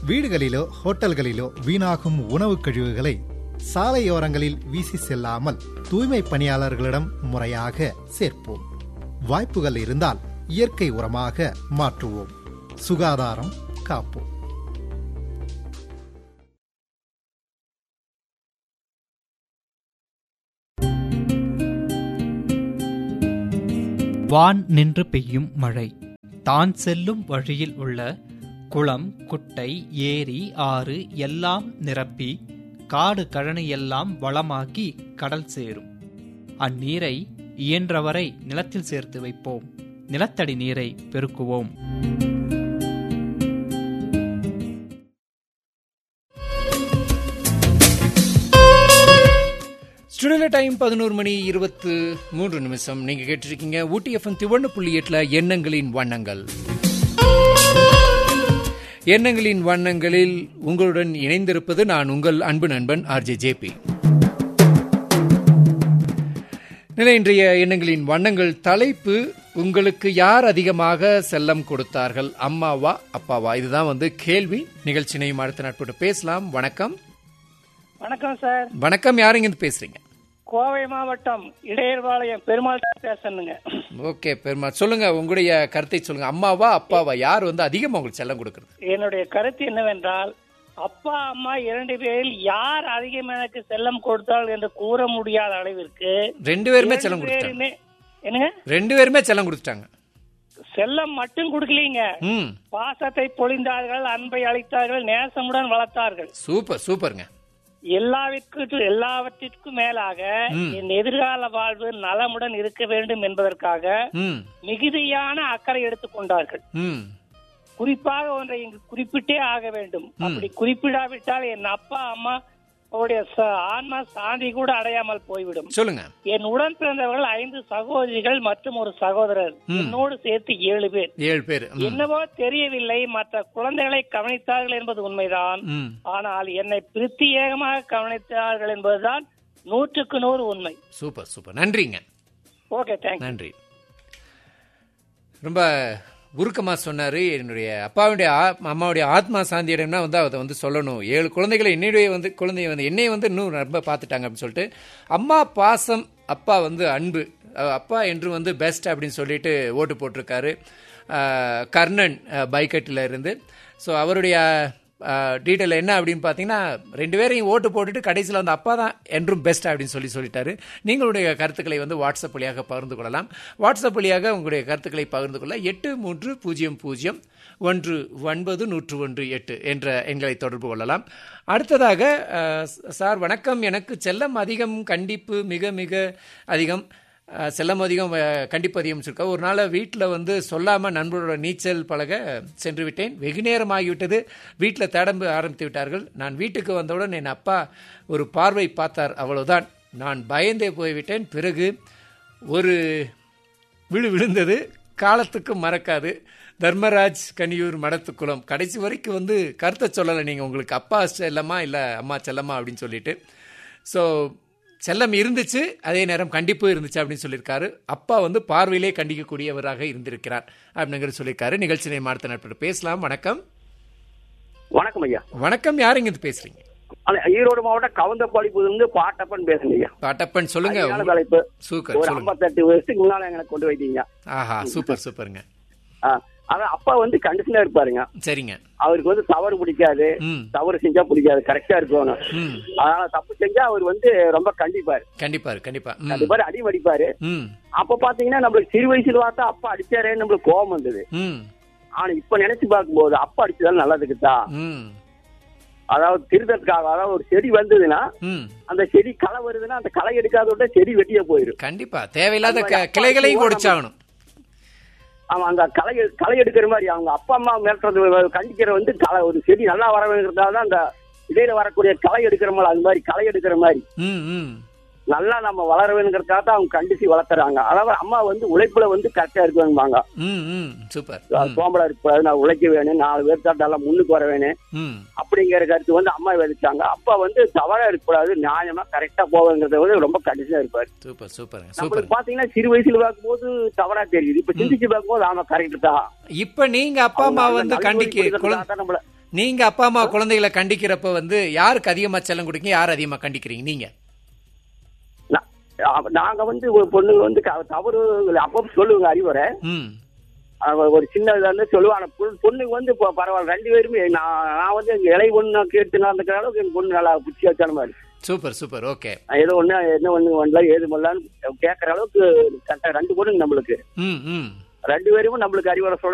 வீடுகளிலோ ஹோட்டல்களிலோ வீணாகும் உணவுக் கழிவுகளை சாலையோரங்களில் வீசி செல்லாமல் தூய்மை பணியாளர்களிடம் முறையாக சேர்ப்போம் வாய்ப்புகள் இருந்தால் இயற்கை உரமாக மாற்றுவோம் சுகாதாரம் காப்போம் வான் நின்று பெய்யும் மழை தான் செல்லும் வழியில் உள்ள குளம் குட்டை ஏரி ஆறு எல்லாம் நிரப்பி காடு கழனி எல்லாம் வளமாக்கி கடல் சேரும் அந்நீரை இயன்றவரை நிலத்தில் சேர்த்து வைப்போம் நிலத்தடி நீரை பெருக்குவோம் ஸ்டுடியோ டைம் பதினோரு மணி இருபத்து மூன்று நிமிஷம் நீங்க கேட்டிருக்கீங்க ஊட்டி எஃப்எம் திவண்ணு புள்ளி எட்டுல எண்ணங்களின் வண்ணங்கள் எண்ணங்களின் வண்ணங்களில் உங்களுடன் இணைந்திருப்பது நான் உங்கள் அன்பு நண்பன் ஆர்ஜே ஜேபி நிலை இன்றைய எண்ணங்களின் வண்ணங்கள் தலைப்பு உங்களுக்கு யார் அதிகமாக செல்லம் கொடுத்தார்கள் அம்மாவா அப்பாவா இதுதான் வந்து கேள்வி நிகழ்ச்சினையும் அடுத்த நாட்போட்டு பேசலாம் வணக்கம் வணக்கம் சார் வணக்கம் யாருங்க இருந்து பேசுறீங்க கோவை மாவட்டம் இடையர்பாளையம் பெருமாள் பேசணுங்க ஓகே பெருமா சொல்லுங்க உங்களுடைய கருத்தை சொல்லுங்க அம்மாவா அப்பாவா யார் வந்து அதிகமா உங்களுக்கு செல்லம் கொடுக்கறது என்னுடைய கருத்து என்னவென்றால் அப்பா அம்மா இரண்டு பேரில் யார் அதிகம் எனக்கு செல்லம் கொடுத்தால் என்று கூற முடியாத அளவிற்கு ரெண்டு பேருமே செல்லம் இரண்டு கொடுத்தாங்க பேருமே என்னங்க ரெண்டு பேருமே செல்லம் கொடுத்துட்டாங்க செல்லம் மட்டும் கொடுக்கலீங்க ம் பாசத்தை பொழிந்தார்கள் அன்பை அளித்தார்கள் நேசமுடன் வளர்த்தார்கள் சூப்பர் சூப்பருங்க எல்லாவிற்கு எல்லாவற்றிற்கும் மேலாக ம். என் எதிர்கால வாழ்வு நலமுடன் இருக்க வேண்டும் என்பதற்காக ம் மிகுதியான அக்கறை எடுத்துக்கொண்டார்கள் ம் குறிப்பாக ஒன்றை இங்கு குறிப்பிட்டே ஆக வேண்டும் அப்படி குறிப்பிடாவிட்டால் என் அப்பா அம்மா அவருடைய ச- ஆன்மா சாந்தி கூட அடையாமல் போய்விடும் சொல்லுங்க என் உடன் பிறந்தவர்கள் ஐந்து சகோதரிகள் மற்றும் ஒரு சகோதரர் ம். என்னோடு சேர்த்து ஏழு பேர் ஏழு பேர் ம். என்னவோ தெரியவில்லை மற்ற குழந்தைகளை கவனித்தார்கள் என்பது உண்மைதான் ம் ஆனால் என்னை பிரத்யேகமாக கவனித்தார்கள் என்பதுதான் நூற்றுக்கு நூறு உண்மை சூப்பர் சூப்பர் நன்றிங்க ஓகே தேங்க்ஸ் நன்றி ரொம்ப உருக்கமா சொன்னாரு என்னுடைய அப்பாவுடைய ஆ- அம்மாவுடைய ஆத்மா சாந்தியிடம்னா வந்து அதை வந்து சொல்லணும் ஏழு குழந்தைகளை என்னுடைய வந்து குழந்தைய வந்து என்னைய வந்து இன்னும் ரொம்ப பார்த்துட்டாங்க அப்படின்னு சொல்லிட்டு அம்மா பாசம் அப்பா வந்து அன்பு அஹ் அப்பா என்று வந்து பெஸ்ட் அப்படின்னு சொல்லிட்டு ஓட்டு போட்டிருக்காரு அஹ் கர்ணன் அஹ் பைக்கட்டில் இருந்து ஸோ அவருடைய டீட்டெயில் என்ன அப்படின்னு பார்த்தீங்கன்னா ரெண்டு பேரையும் ஓட்டு போட்டுட்டு கடைசியில் வந்து அப்பா தான் என்றும் பெஸ்ட் அப்படின்னு சொல்லி சொல்லிட்டாரு நீங்களுடைய கருத்துக்களை வந்து வாட்ஸ்அப் வழியாக பகிர்ந்து கொள்ளலாம் வாட்ஸ்அப் வழியாக உங்களுடைய கருத்துக்களை பகிர்ந்து கொள்ள எட்டு மூன்று பூஜ்ஜியம் பூஜ்ஜியம் ஒன்று ஒன்பது நூற்று ஒன்று எட்டு என்ற எண்களை தொடர்பு கொள்ளலாம் அடுத்ததாக அஹ், சார் வணக்கம் எனக்கு செல்லம் அதிகம் கண்டிப்பு மிக மிக அதிகம் அஹ், செல்லம் அதிகம் அஹ், கண்டிப்பு அதிகம் இருக்கா ஒரு நாள் வீட்டில் வந்து சொல்லாமல் நண்பரோட நீச்சல் பழக சென்று விட்டேன் வெகு நேரம் ஆகிவிட்டது வீட்டில் தேடம்பு ஆரம்பித்து விட்டார்கள் நான் வீட்டுக்கு வந்தவுடன் என் அப்பா ஒரு பார்வை பார்த்தார் அவ்வளவுதான் நான் பயந்தே போய்விட்டேன் பிறகு ஒரு விழு விழுந்தது காலத்துக்கு மறக்காது தர்மராஜ் கனியூர் மடத்துக்குளம் கடைசி வரைக்கும் வந்து கருத்தை சொல்லலை நீங்கள் உங்களுக்கு அப்பா செல்லமா இல்லை அம்மா செல்லமா அப்படின்னு சொல்லிட்டு ஸோ செல்லம் இருந்துச்சு அதே நேரம் கண்டிப்பு இருந்துச்சு அப்படின்னு சொல்லியிருக்காரு அப்பா வந்து பார்வையிலே கண்டிக்கக்கூடியவராக இருந்திருக்கிறார் அப்படிங்கிறது சொல்லியிருக்காரு நிகழ்ச்சியை மாடுத்த நட்பு பேசலாம் வணக்கம் வணக்கம் ஐயா வணக்கம் யாருங்க இது பேசுறீங்க அந்த ஈரோடு மாவட்டம் கவுந்தப்பாடிப்புல இருந்து பாட்டப்பன் பேசுங்க ஐயா பாட்டப்பன் சொல்லுங்க சரியான தலைப்பு சூப்பர் ஒரு சொல்லுங்க ஐம்பத்தெட்டு வருஷத்துக்கு முன்னால எங்களை கொண்டு வைத்தீங்க ஆஹா சூப்பர் சூப்பருங்க ஆ, அதான் அப்பா வந்து கண்டிஷனா இருப்பாருங்க சரிங்க அவருக்கு வந்து தவறு பிடிக்காது ம் தவறு செஞ்சா பிடிக்காது கரெக்டா இருக்கணும் ம் அதனால தப்பு செஞ்சா அவர் வந்து ரொம்ப கண்டிப்பாரு கண்டிப்பாரு கண்டிப்பா ம் கண்டிப்பாரு அடி அடிப்பாரு ம் அப்ப பாத்தீங்கன்னா நம்மளுக்கு சிறு வயசுல பார்த்தா அப்பா அடிச்சாரேன்னு நம்மளுக்கு கோபம் வந்தது ம் ஆனா இப்ப நினைச்சு பார்க்கும்போது அப்பா அடிச்சதால நல்லதுக்குதான் ம் அதாவது திருத்தத்துக்காக அதாவது ஒரு செடி வந்ததுன்னா ம் அந்த செடி களை வருதுன்னா அந்த களை எடுக்காத விட செடி வெட்டியே போயிடும் கண்டிப்பா தேவையில்லாத அது க- மாதிரி கிளைகளையும் அப்பா கொடுச்சாகணும் அவன் அந்த களை களை எடுக்கிற மாதிரி அவங்க அப்பா அம்மா மிரட்டுறது கண்டிக்கிற வந்து களை ஒரு செடி நல்லா வர வேணுங்கிறதால தான் அந்த இடையில வரக்கூடிய களை எடுக்கிற மாதிரி அது மாதிரி களை எடுக்கிற மாதிரி ம் ம் நல்லா நம்ம வளர வேணுங்கிறதுக்காக தான் அவங்க கண்டிச்சு வளர்த்துறாங்க அதாவது அம்மா வந்து உழைப்புல வந்து கரெக்டா இருக்குவாங்க ம் ம் சூப்பர் ம், சோம்பலா இருக்கூடாது நான் உழைக்க வேணும் நாலு பேர் தாட்டால முன்னுக்கு வர வேணும் ம் அப்படிங்கிற கருத்து வந்து அம்மா விதைச்சாங்க அப்பா வந்து தவறா இருக்கக்கூடாது நியாயமா கரெக்டா போவேங்கிறத வந்து ரொம்ப கண்டிஷனா இருப்பாரு சூப்பர் சூப்பருங்க நம்மளுக்கு சூப்பர் பாத்தீங்கன்னா சிறு வயசுல பார்க்கும்போது தவறா தெரியுது இப்ப சிந்திச்சு பார்க்கும்போது ஆமா கரெக்ட் தான் இப்ப நீங்க அப்பா அம்மா அவங்க வந்து நல்ல கண்டிக்க வழி குழந்தை கொடுக்கறதுக்காக நம்மள நீங்க அப்பா அம்மா குழந்தைகளை கண்டிக்கிறப்ப வந்து யாருக்கு அதிகமா செல்லம் கொடுக்கீங்க யார் அதிகமா கண்டிக்கிறீங்க நீங்க நா- ஆ- நாங்க வந்து ஒரு பொண்ணுங்க வந்து க- தவறு அப்பப்போ சொல்லுவாங்க அறிவுரை ம் அவ ஒரு சின்ன இதுல இருந்து சொல்லுவாங்க ஆனா பொண்ணு- பொண்ணுக்கு வந்து இப்போ பரவாயில்ல ரெண்டு பேருமே நான் நான் வந்து எங்க இலை பொண்ணு கேட்டு நடந்துக்கிற அளவுக்கு என் பொண்ணு நல்லா புத்தி வச்சான மாதிரி சூப்பர் சூப்பர் ஓகே நான் ஏதோ ஒண்ணு என்ன ஒண்ணு பண்ணல ஏது பண்ணலான்னு கேட்கற அளவுக்கு கரெக்டா ரெண்டு பொண்ணுங்க நம்மளுக்கு ம் ம் ரெண்டு பேரும் நம்மளுக்கு அறிவுரை சொல்ற